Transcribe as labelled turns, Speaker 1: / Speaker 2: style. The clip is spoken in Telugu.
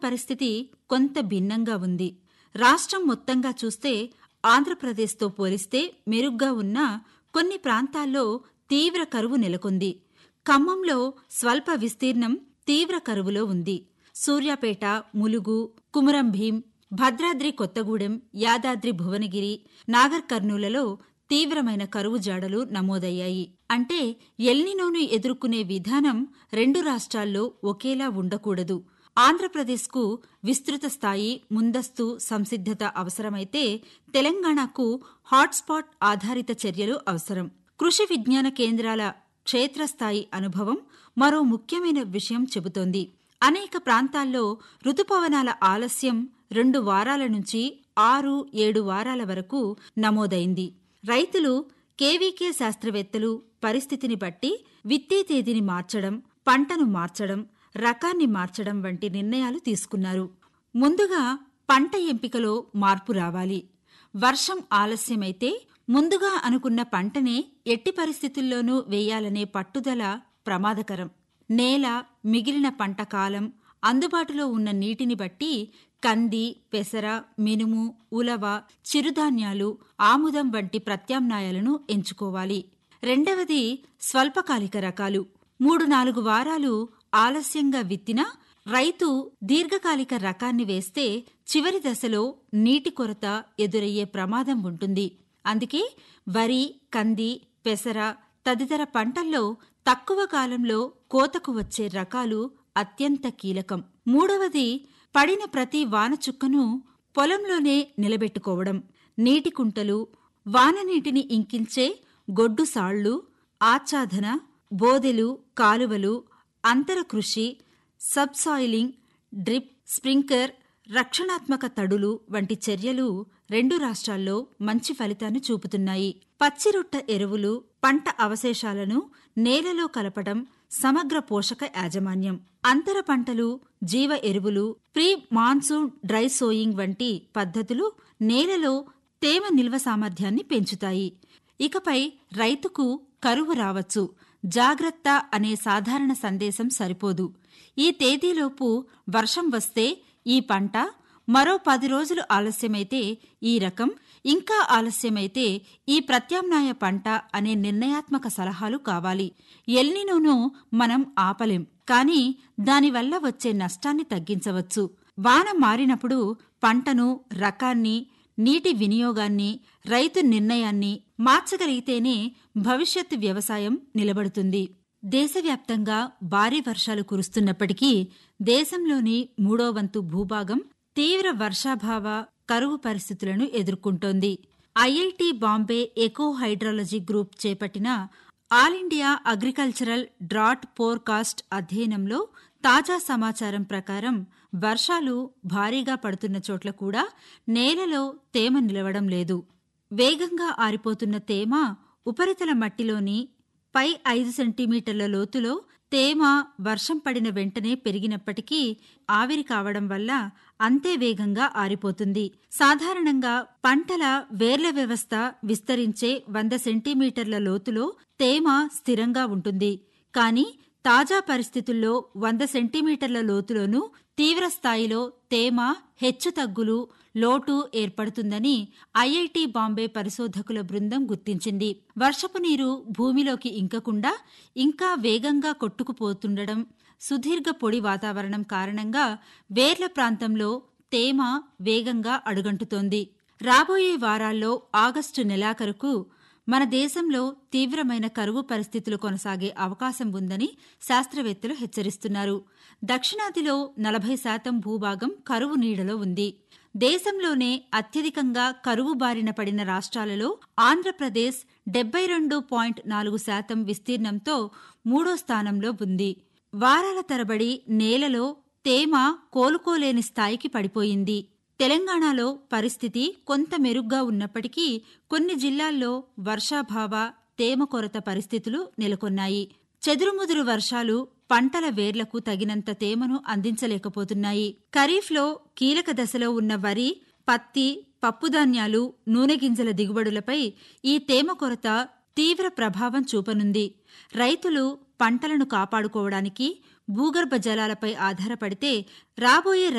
Speaker 1: పరిస్థితి కొంత భిన్నంగా ఉంది రాష్ట్రం మొత్తంగా చూస్తే ఆంధ్రప్రదేశ్తో పోలిస్తే మెరుగ్గా ఉన్న కొన్ని ప్రాంతాల్లో తీవ్ర కరువు నెలకొంది ఖమ్మంలో స్వల్ప విస్తీర్ణం తీవ్ర కరువులో ఉంది సూర్యాపేట ములుగు కుమరం భీం భద్రాద్రి కొత్తగూడెం యాదాద్రి భువనగిరి నాగర్ కర్నూలలో తీవ్రమైన కరువు జాడలు నమోదయ్యాయి అంటే ఎల్నినోను ఎదుర్కొనే విధానం రెండు రాష్ట్రాల్లో ఒకేలా ఉండకూడదు ఆంధ్రప్రదేశ్కు విస్తృత స్థాయి ముందస్తు సంసిద్ధత అవసరమైతే తెలంగాణకు హాట్స్పాట్ ఆధారిత చర్యలు అవసరం కృషి విజ్ఞాన కేంద్రాల క్షేత్రస్థాయి అనుభవం మరో ముఖ్యమైన విషయం చెబుతోంది అనేక ప్రాంతాల్లో రుతుపవనాల ఆలస్యం రెండు వారాల నుంచి ఆరు ఏడు వారాల వరకు నమోదైంది రైతులు కేవీకే శాస్త్రవేత్తలు పరిస్థితిని బట్టి విత్తే తేదీని మార్చడం పంటను మార్చడం రకాన్ని మార్చడం వంటి నిర్ణయాలు తీసుకున్నారు ముందుగా పంట ఎంపికలో మార్పు రావాలి వర్షం ఆలస్యమైతే ముందుగా అనుకున్న పంటనే ఎట్టి పరిస్థితుల్లోనూ వేయాలనే పట్టుదల ప్రమాదకరం నేల మిగిలిన పంట కాలం అందుబాటులో ఉన్న నీటిని బట్టి కంది పెసర మినుము ఉలవ చిరుధాన్యాలు ఆముదం వంటి ప్రత్యామ్నాయాలను ఎంచుకోవాలి రెండవది స్వల్పకాలిక రకాలు మూడు నాలుగు వారాలు ఆలస్యంగా విత్తినా రైతు దీర్ఘకాలిక రకాన్ని వేస్తే చివరి దశలో నీటి కొరత ఎదురయ్యే ప్రమాదం ఉంటుంది అందుకే వరి కంది పెసర తదితర పంటల్లో తక్కువ కాలంలో కోతకు వచ్చే రకాలు అత్యంత కీలకం మూడవది పడిన ప్రతి వానచుక్కను పొలంలోనే నిలబెట్టుకోవడం నీటి కుంటలు వాననీటిని ఇంకించే గొడ్డు సాళ్లు ఆచ్ఛాదన బోదెలు కాలువలు అంతర కృషి సబ్సాయిలింగ్ డ్రిప్ స్ప్రింకర్ రక్షణాత్మక తడులు వంటి చర్యలు రెండు రాష్ట్రాల్లో మంచి ఫలితాన్ని చూపుతున్నాయి పచ్చిరొట్ట ఎరువులు పంట అవశేషాలను నేలలో కలపడం సమగ్ర పోషక యాజమాన్యం అంతర పంటలు జీవ ఎరువులు ప్రీ మాన్సూన్ డ్రై సోయింగ్ వంటి పద్ధతులు నేలలో తేమ నిల్వ సామర్థ్యాన్ని పెంచుతాయి ఇకపై రైతుకు కరువు రావచ్చు జాగ్రత్త అనే సాధారణ సందేశం సరిపోదు ఈ తేదీలోపు వర్షం వస్తే ఈ పంట మరో పది రోజులు ఆలస్యమైతే ఈ రకం ఇంకా ఆలస్యమైతే ఈ ప్రత్యామ్నాయ పంట అనే నిర్ణయాత్మక సలహాలు కావాలి ఎల్నినోను మనం ఆపలేం కానీ దానివల్ల వచ్చే నష్టాన్ని తగ్గించవచ్చు వాన మారినప్పుడు పంటను రకాన్ని నీటి వినియోగాన్ని రైతు నిర్ణయాన్ని మార్చగలిగితేనే భవిష్యత్తు వ్యవసాయం నిలబడుతుంది దేశవ్యాప్తంగా భారీ వర్షాలు కురుస్తున్నప్పటికీ దేశంలోని మూడో వంతు భూభాగం తీవ్ర వర్షాభావ కరువు పరిస్థితులను ఎదుర్కొంటోంది IIT Bombay eco hydrology group చేపట్టిన all India agricultural drought forecast అధ్యయనంలో తాజా సమాచారం ప్రకారం వర్షాలు భారీగా పడుతున్న చోట్ల కూడా నేలలో తేమ నిలవడం లేదు వేగంగా ఆరిపోతున్న తేమ ఉపరితల మట్టిలోని పై ఐదు సెంటీమీటర్ల లోతులో తేమ వర్షం పడిన వెంటనే పెరిగినప్పటికీ ఆవిరి కావడం వల్ల అంతే వేగంగా ఆరిపోతుంది సాధారణంగా పంటల వేర్ల వ్యవస్థ విస్తరించే వంద సెంటీమీటర్ల లోతులో తేమ స్థిరంగా ఉంటుంది కానీ తాజా పరిస్థితుల్లో వంద సెంటీమీటర్ల లోతులోనూ తీవ్ర స్థాయిలో తేమ హెచ్చుతగ్గులు లోటు ఏర్పడుతుందని ఐఐటి బాంబే పరిశోధకుల బృందం గుర్తించింది వర్షపు నీరు భూమిలోకి ఇంకకుండా ఇంకా వేగంగా కొట్టుకుపోతుండడం సుదీర్ఘ పొడి వాతావరణం కారణంగా వేర్ల ప్రాంతంలో తేమ వేగంగా అడుగంటుతోంది రాబోయే వారాల్లో ఆగస్టు నెలాఖరుకు మన దేశంలో తీవ్రమైన కరువు పరిస్థితులు కొనసాగే అవకాశం ఉందని శాస్త్రవేత్తలు హెచ్చరిస్తున్నారు దక్షిణాదిలో నలభై శాతం భూభాగం కరువు నీడలో ఉంది దేశంలోనే అత్యధికంగా కరువు బారిన పడిన రాష్ట్రాలలో ఆంధ్రప్రదేశ్ డెబ్బై రెండు పాయింట్ నాలుగు శాతం విస్తీర్ణంతో మూడో స్థానంలో ఉంది వారాల తరబడి నేలలో తేమ కోలుకోలేని స్థాయికి పడిపోయింది తెలంగాణలో పరిస్థితి కొంత మెరుగ్గా ఉన్నప్పటికీ కొన్ని జిల్లాల్లో వర్షాభావ తేమ కొరత పరిస్థితులు నెలకొన్నాయి చెదురుముదురు వర్షాలు పంటల వేర్లకు తగినంత తేమను అందించలేకపోతున్నాయి ఖరీఫ్లో కీలక దశలో ఉన్న వరి పత్తి పప్పుధాన్యాలు నూనె గింజల దిగుబడులపై ఈ తేమ కొరత తీవ్ర ప్రభావం చూపనుంది రైతులు పంటలను కాపాడుకోవడానికి భూగర్భ జలాలపై ఆధారపడితే రాబోయే